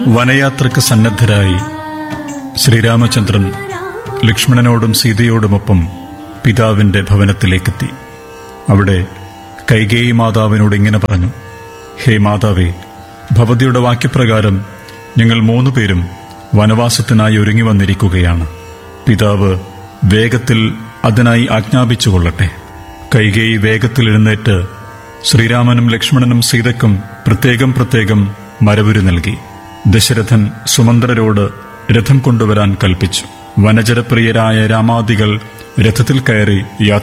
വനയാത്രക്ക് സന്നദ്ധരായി ശ്രീരാമചന്ദ്രൻ ലക്ഷ്മണനോടും സീതയോടുമൊപ്പം പിതാവിന്റെ ഭവനത്തിലേക്കെത്തി അവിടെ കൈകേയി മാതാവിനോട് ഇങ്ങനെ പറഞ്ഞു ഹേ മാതാവേ ഭവതിയുടെ വാക്യപ്രകാരം ഞങ്ങൾ മൂന്നു പേരും വനവാസത്തിനായി ഒരുങ്ങി വന്നിരിക്കുകയാണ് പിതാവ് വേഗത്തിൽ അതിനായി ആജ്ഞാപിച്ചുകൊള്ളട്ടെ കൈകേയി വേഗത്തിൽ എഴുന്നേറ്റ് ശ്രീരാമനും ലക്ഷ്മണനും സീതയ്ക്കും പ്രത്യേകം പ്രത്യേകം മരവുരു നൽകി ദശരഥൻ സുമന്ത്രരോട് രഥം കൊണ്ടുവരാൻ കൽപ്പിച്ചു വനജരപ്രിയരായ രാമാദികൾ രഥത്തിൽ കയറി യാത്ര